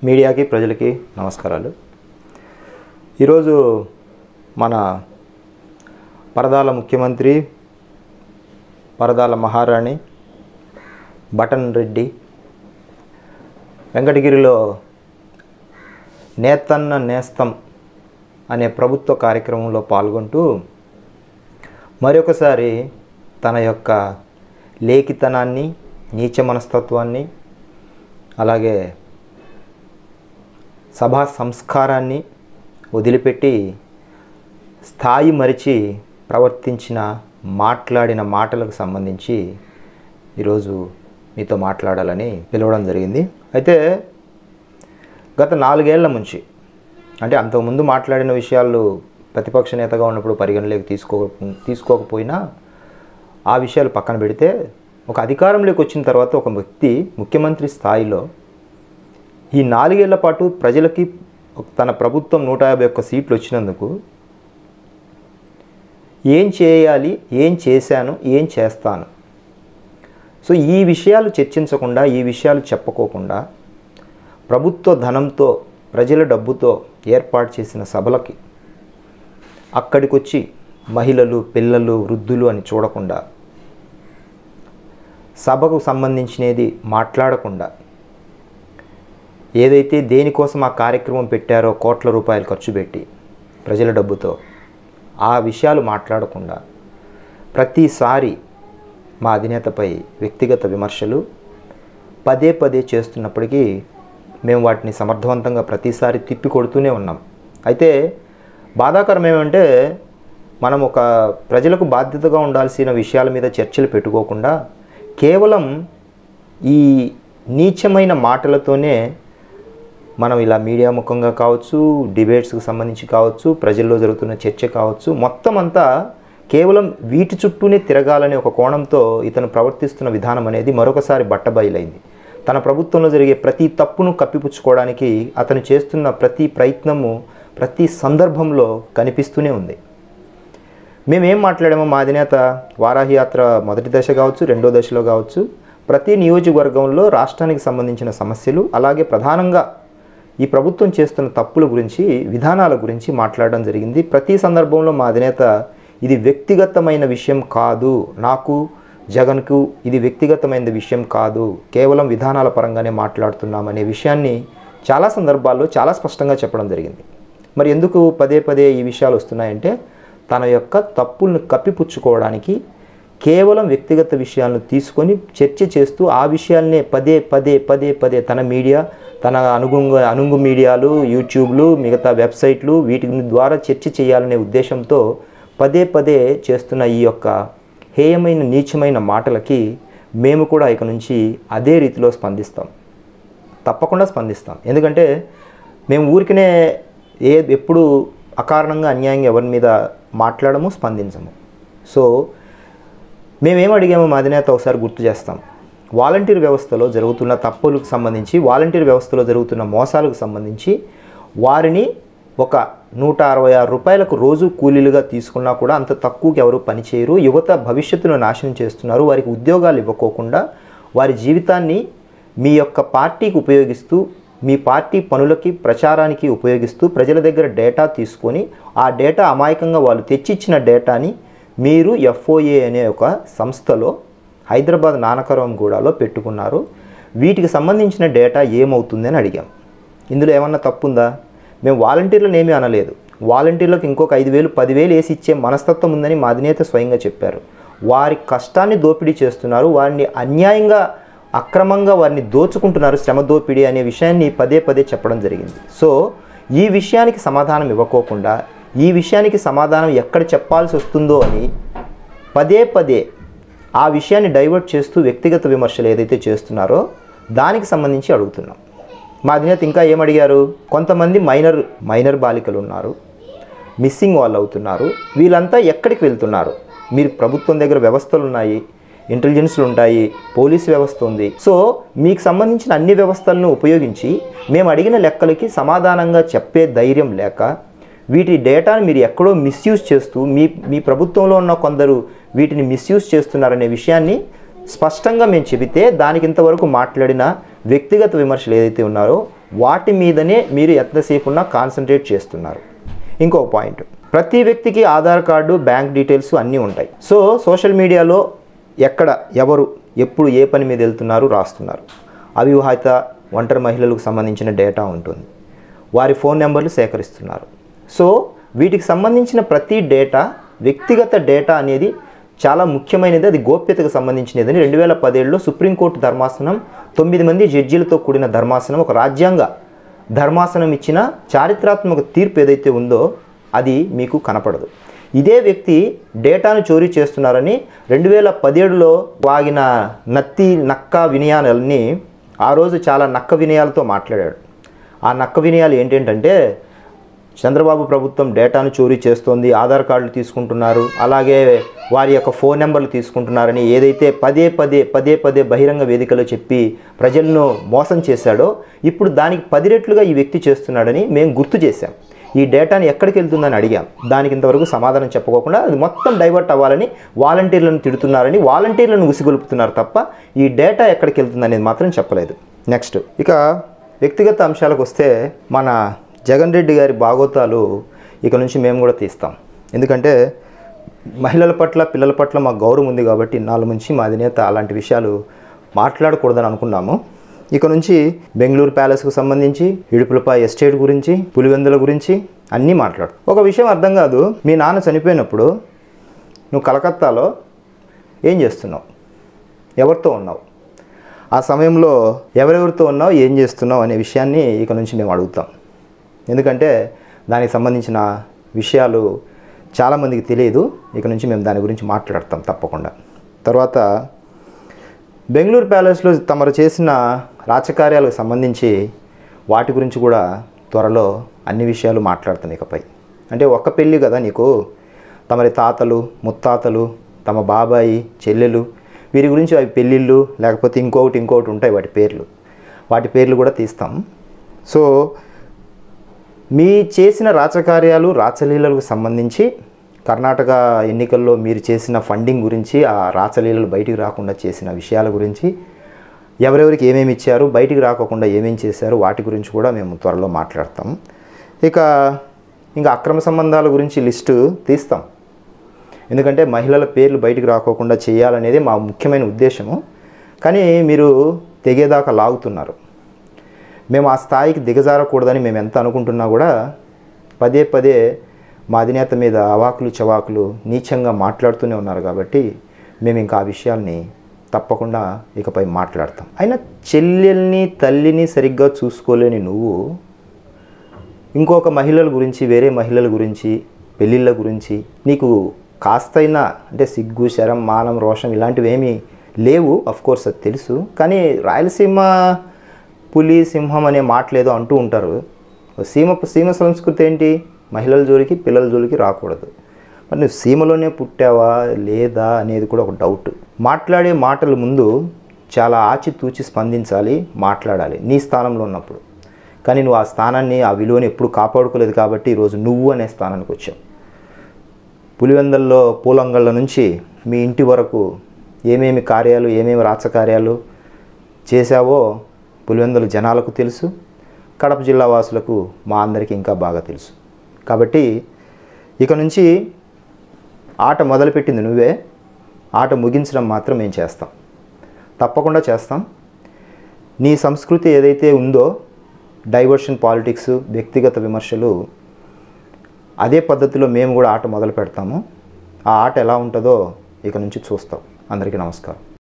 మీడియాకి ప్రజలకి నమస్కారాలు ఈరోజు మన పరదాల ముఖ్యమంత్రి పరదాల మహారాణి బటన్ రెడ్డి వెంకటగిరిలో నేతన్న నేస్తం అనే ప్రభుత్వ కార్యక్రమంలో పాల్గొంటూ మరొకసారి తన యొక్క లేఖితనాన్ని నీచ మనస్తత్వాన్ని అలాగే సభా సంస్కారాన్ని వదిలిపెట్టి స్థాయి మరిచి ప్రవర్తించిన మాట్లాడిన మాటలకు సంబంధించి ఈరోజు మీతో మాట్లాడాలని పిలవడం జరిగింది అయితే గత నాలుగేళ్ల నుంచి అంటే అంతకుముందు మాట్లాడిన విషయాలు ప్రతిపక్ష నేతగా ఉన్నప్పుడు పరిగణలోకి తీసుకో తీసుకోకపోయినా ఆ విషయాలు పక్కన పెడితే ఒక అధికారంలోకి వచ్చిన తర్వాత ఒక వ్యక్తి ముఖ్యమంత్రి స్థాయిలో ఈ నాలుగేళ్ల పాటు ప్రజలకి తన ప్రభుత్వం నూట యాభై ఒక్క సీట్లు వచ్చినందుకు ఏం చేయాలి ఏం చేశాను ఏం చేస్తాను సో ఈ విషయాలు చర్చించకుండా ఈ విషయాలు చెప్పుకోకుండా ప్రభుత్వ ధనంతో ప్రజల డబ్బుతో ఏర్పాటు చేసిన సభలకి అక్కడికి వచ్చి మహిళలు పిల్లలు వృద్ధులు అని చూడకుండా సభకు సంబంధించినది మాట్లాడకుండా ఏదైతే దేనికోసం ఆ కార్యక్రమం పెట్టారో కోట్ల రూపాయలు ఖర్చు పెట్టి ప్రజల డబ్బుతో ఆ విషయాలు మాట్లాడకుండా ప్రతిసారి మా అధినేతపై వ్యక్తిగత విమర్శలు పదే పదే చేస్తున్నప్పటికీ మేము వాటిని సమర్థవంతంగా ప్రతిసారి తిప్పి కొడుతూనే ఉన్నాం అయితే బాధాకరం ఏమంటే మనం ఒక ప్రజలకు బాధ్యతగా ఉండాల్సిన విషయాల మీద చర్చలు పెట్టుకోకుండా కేవలం ఈ నీచమైన మాటలతోనే మనం ఇలా మీడియా ముఖంగా కావచ్చు డిబేట్స్కి సంబంధించి కావచ్చు ప్రజల్లో జరుగుతున్న చర్చ కావచ్చు మొత్తం అంతా కేవలం వీటి చుట్టూనే తిరగాలనే ఒక కోణంతో ఇతను ప్రవర్తిస్తున్న విధానం అనేది మరొకసారి బట్టబయలైంది తన ప్రభుత్వంలో జరిగే ప్రతి తప్పును కప్పిపుచ్చుకోవడానికి అతను చేస్తున్న ప్రతి ప్రయత్నము ప్రతి సందర్భంలో కనిపిస్తూనే ఉంది మేమేం మాట్లాడామో మా అధినేత వారాహి యాత్ర మొదటి దశ కావచ్చు రెండో దశలో కావచ్చు ప్రతి నియోజకవర్గంలో రాష్ట్రానికి సంబంధించిన సమస్యలు అలాగే ప్రధానంగా ఈ ప్రభుత్వం చేస్తున్న తప్పుల గురించి విధానాల గురించి మాట్లాడడం జరిగింది ప్రతి సందర్భంలో మా అధినేత ఇది వ్యక్తిగతమైన విషయం కాదు నాకు జగన్కు ఇది వ్యక్తిగతమైన విషయం కాదు కేవలం విధానాల పరంగానే మాట్లాడుతున్నామనే విషయాన్ని చాలా సందర్భాల్లో చాలా స్పష్టంగా చెప్పడం జరిగింది మరి ఎందుకు పదే పదే ఈ విషయాలు వస్తున్నాయంటే తన యొక్క తప్పులను కప్పిపుచ్చుకోవడానికి కేవలం వ్యక్తిగత విషయాలను తీసుకొని చర్చ చేస్తూ ఆ విషయాలనే పదే పదే పదే పదే తన మీడియా తన అనుగుంగ అనుంగు మీడియాలు యూట్యూబ్లు మిగతా వెబ్సైట్లు వీటి ద్వారా చర్చ చేయాలనే ఉద్దేశంతో పదే పదే చేస్తున్న ఈ యొక్క హేయమైన నీచమైన మాటలకి మేము కూడా ఇక నుంచి అదే రీతిలో స్పందిస్తాం తప్పకుండా స్పందిస్తాం ఎందుకంటే మేము ఊరికనే ఏ ఎప్పుడు అకారణంగా అన్యాయంగా ఎవరి మీద మాట్లాడము స్పందించము సో మేమేం అడిగామో మా అధినేత ఒకసారి గుర్తు చేస్తాం వాలంటీర్ వ్యవస్థలో జరుగుతున్న తప్పులకు సంబంధించి వాలంటీర్ వ్యవస్థలో జరుగుతున్న మోసాలకు సంబంధించి వారిని ఒక నూట అరవై ఆరు రూపాయలకు రోజు కూలీలుగా తీసుకున్నా కూడా అంత తక్కువకి ఎవరు పనిచేయరు యువత భవిష్యత్తును నాశనం చేస్తున్నారు వారికి ఉద్యోగాలు ఇవ్వకోకుండా వారి జీవితాన్ని మీ యొక్క పార్టీకి ఉపయోగిస్తూ మీ పార్టీ పనులకి ప్రచారానికి ఉపయోగిస్తూ ప్రజల దగ్గర డేటా తీసుకొని ఆ డేటా అమాయకంగా వాళ్ళు తెచ్చిచ్చిన డేటాని మీరు ఎఫ్ఓఏ అనే ఒక సంస్థలో హైదరాబాద్ నానకరంగూడలో పెట్టుకున్నారు వీటికి సంబంధించిన డేటా ఏమవుతుందని అడిగాం ఇందులో ఏమన్నా తప్పుందా మేము వాలంటీర్లను ఏమీ అనలేదు వాలంటీర్లకు ఇంకొక ఐదు వేలు పదివేలు వేసి ఇచ్చే మనస్తత్వం ఉందని మా అధినేత స్వయంగా చెప్పారు వారి కష్టాన్ని దోపిడీ చేస్తున్నారు వారిని అన్యాయంగా అక్రమంగా వారిని దోచుకుంటున్నారు శ్రమ దోపిడీ అనే విషయాన్ని పదే పదే చెప్పడం జరిగింది సో ఈ విషయానికి సమాధానం ఇవ్వకోకుండా ఈ విషయానికి సమాధానం ఎక్కడ చెప్పాల్సి వస్తుందో అని పదే పదే ఆ విషయాన్ని డైవర్ట్ చేస్తూ వ్యక్తిగత విమర్శలు ఏదైతే చేస్తున్నారో దానికి సంబంధించి అడుగుతున్నాం మా అధినేత ఇంకా ఏమడిగారు కొంతమంది మైనర్ మైనర్ బాలికలు ఉన్నారు మిస్సింగ్ వాళ్ళు అవుతున్నారు వీళ్ళంతా ఎక్కడికి వెళ్తున్నారు మీరు ప్రభుత్వం దగ్గర వ్యవస్థలు ఉన్నాయి ఇంటెలిజెన్స్లు ఉంటాయి పోలీస్ వ్యవస్థ ఉంది సో మీకు సంబంధించిన అన్ని వ్యవస్థలను ఉపయోగించి మేము అడిగిన లెక్కలకి సమాధానంగా చెప్పే ధైర్యం లేక వీటి డేటాను మీరు ఎక్కడో మిస్యూజ్ చేస్తూ మీ మీ ప్రభుత్వంలో ఉన్న కొందరు వీటిని మిస్యూజ్ చేస్తున్నారనే విషయాన్ని స్పష్టంగా మేము చెబితే దానికి ఇంతవరకు మాట్లాడిన వ్యక్తిగత విమర్శలు ఏదైతే ఉన్నారో వాటి మీదనే మీరు ఎంతసేపు ఉన్నా కాన్సన్ట్రేట్ చేస్తున్నారు ఇంకో పాయింట్ ప్రతి వ్యక్తికి ఆధార్ కార్డు బ్యాంక్ డీటెయిల్స్ అన్నీ ఉంటాయి సో సోషల్ మీడియాలో ఎక్కడ ఎవరు ఎప్పుడు ఏ పని మీద వెళ్తున్నారు రాస్తున్నారు అవివాహిత ఒంటరి మహిళలకు సంబంధించిన డేటా ఉంటుంది వారి ఫోన్ నెంబర్లు సేకరిస్తున్నారు సో వీటికి సంబంధించిన ప్రతి డేటా వ్యక్తిగత డేటా అనేది చాలా ముఖ్యమైనది అది గోప్యతకు సంబంధించినది అని రెండు వేల పదేళ్ళలో సుప్రీంకోర్టు ధర్మాసనం తొమ్మిది మంది జడ్జీలతో కూడిన ధర్మాసనం ఒక రాజ్యాంగ ధర్మాసనం ఇచ్చిన చారిత్రాత్మక తీర్పు ఏదైతే ఉందో అది మీకు కనపడదు ఇదే వ్యక్తి డేటాను చోరీ చేస్తున్నారని రెండు వేల పదిహేడులో వాగిన నత్తి నక్క వినయాలన్నీ ఆ రోజు చాలా నక్క వినయాలతో మాట్లాడాడు ఆ నక్క వినయాలు ఏంటంటే చంద్రబాబు ప్రభుత్వం డేటాను చోరీ చేస్తోంది ఆధార్ కార్డులు తీసుకుంటున్నారు అలాగే వారి యొక్క ఫోన్ నెంబర్లు తీసుకుంటున్నారని ఏదైతే పదే పదే పదే పదే బహిరంగ వేదికలో చెప్పి ప్రజలను మోసం చేశాడో ఇప్పుడు దానికి పది రెట్లుగా ఈ వ్యక్తి చేస్తున్నాడని మేము గుర్తు చేశాం ఈ డేటాని ఎక్కడికి వెళ్తుందని అడిగాం దానికి ఇంతవరకు సమాధానం చెప్పుకోకుండా అది మొత్తం డైవర్ట్ అవ్వాలని వాలంటీర్లను తిడుతున్నారని వాలంటీర్లను ఉసిగొలుపుతున్నారు తప్ప ఈ డేటా ఎక్కడికి వెళ్తుంది అనేది మాత్రం చెప్పలేదు నెక్స్ట్ ఇక వ్యక్తిగత అంశాలకు వస్తే మన జగన్ రెడ్డి గారి బాగోతాలు ఇక నుంచి మేము కూడా తీస్తాం ఎందుకంటే మహిళల పట్ల పిల్లల పట్ల మాకు గౌరవం ఉంది కాబట్టి ఇన్నాళ్ళ నుంచి మా అధినేత అలాంటి విషయాలు మాట్లాడకూడదని అనుకున్నాము ఇక నుంచి బెంగళూరు ప్యాలెస్కు సంబంధించి ఇడుపులపై ఎస్టేట్ గురించి పులివెందుల గురించి అన్నీ మాట్లాడు ఒక విషయం అర్థం కాదు మీ నాన్న చనిపోయినప్పుడు నువ్వు కలకత్తాలో ఏం చేస్తున్నావు ఎవరితో ఉన్నావు ఆ సమయంలో ఎవరెవరితో ఉన్నావు ఏం చేస్తున్నావు అనే విషయాన్ని ఇక నుంచి మేము అడుగుతాం ఎందుకంటే దానికి సంబంధించిన విషయాలు చాలామందికి తెలియదు ఇక నుంచి మేము దాని గురించి మాట్లాడతాం తప్పకుండా తర్వాత బెంగళూరు ప్యాలెస్లో తమరు చేసిన రాజకార్యాలకు సంబంధించి వాటి గురించి కూడా త్వరలో అన్ని విషయాలు మాట్లాడతాం ఇకపై అంటే ఒక్క పెళ్ళి కదా నీకు తమరి తాతలు ముత్తాతలు తమ బాబాయి చెల్లెలు వీరి గురించి అవి పెళ్ళిళ్ళు లేకపోతే ఇంకొకటి ఇంకొకటి ఉంటాయి వాటి పేర్లు వాటి పేర్లు కూడా తీస్తాం సో మీ చేసిన రాచకార్యాలు రాచలీలలకు సంబంధించి కర్ణాటక ఎన్నికల్లో మీరు చేసిన ఫండింగ్ గురించి ఆ రాచలీలలు బయటికి రాకుండా చేసిన విషయాల గురించి ఎవరెవరికి ఏమేమి ఇచ్చారు బయటికి రాకోకుండా ఏమేమి చేశారు వాటి గురించి కూడా మేము త్వరలో మాట్లాడతాం ఇక ఇంకా అక్రమ సంబంధాల గురించి లిస్టు తీస్తాం ఎందుకంటే మహిళల పేర్లు బయటికి రాకోకుండా చేయాలనేది మా ముఖ్యమైన ఉద్దేశము కానీ మీరు తెగేదాకా లాగుతున్నారు మేము ఆ స్థాయికి దిగజారకూడదని మేము ఎంత అనుకుంటున్నా కూడా పదే పదే మా అధినేత మీద అవాకులు చవాకులు నీచంగా మాట్లాడుతూనే ఉన్నారు కాబట్టి మేము ఇంకా ఆ విషయాల్ని తప్పకుండా ఇకపై మాట్లాడతాం అయినా చెల్లెల్ని తల్లిని సరిగ్గా చూసుకోలేని నువ్వు ఇంకొక మహిళల గురించి వేరే మహిళల గురించి పెళ్ళిళ్ళ గురించి నీకు కాస్తైనా అంటే సిగ్గు శరం మానం రోషం ఇలాంటివి ఏమీ లేవు కోర్స్ అది తెలుసు కానీ రాయలసీమ పులి సింహం అనే మాటలేదో అంటూ ఉంటారు సీమ సీమ సంస్కృతి ఏంటి మహిళల జోలికి పిల్లల జోలికి రాకూడదు మరి నువ్వు సీమలోనే పుట్టావా లేదా అనేది కూడా ఒక డౌట్ మాట్లాడే మాటల ముందు చాలా ఆచితూచి స్పందించాలి మాట్లాడాలి నీ స్థానంలో ఉన్నప్పుడు కానీ నువ్వు ఆ స్థానాన్ని ఆ విలువని ఎప్పుడు కాపాడుకోలేదు కాబట్టి ఈరోజు నువ్వు అనే స్థానానికి వచ్చావు పులివెందల్లో పూలంగళ్ళ నుంచి మీ ఇంటి వరకు ఏమేమి కార్యాలు ఏమేమి రాచకార్యాలు చేశావో పులివెందుల జనాలకు తెలుసు కడప జిల్లా వాసులకు మా అందరికీ ఇంకా బాగా తెలుసు కాబట్టి ఇక నుంచి ఆట మొదలుపెట్టింది నువ్వే ఆట ముగించడం మాత్రం మేము చేస్తాం తప్పకుండా చేస్తాం నీ సంస్కృతి ఏదైతే ఉందో డైవర్షన్ పాలిటిక్స్ వ్యక్తిగత విమర్శలు అదే పద్ధతిలో మేము కూడా ఆట మొదలు పెడతాము ఆ ఆట ఎలా ఉంటుందో ఇక నుంచి చూస్తాం అందరికీ నమస్కారం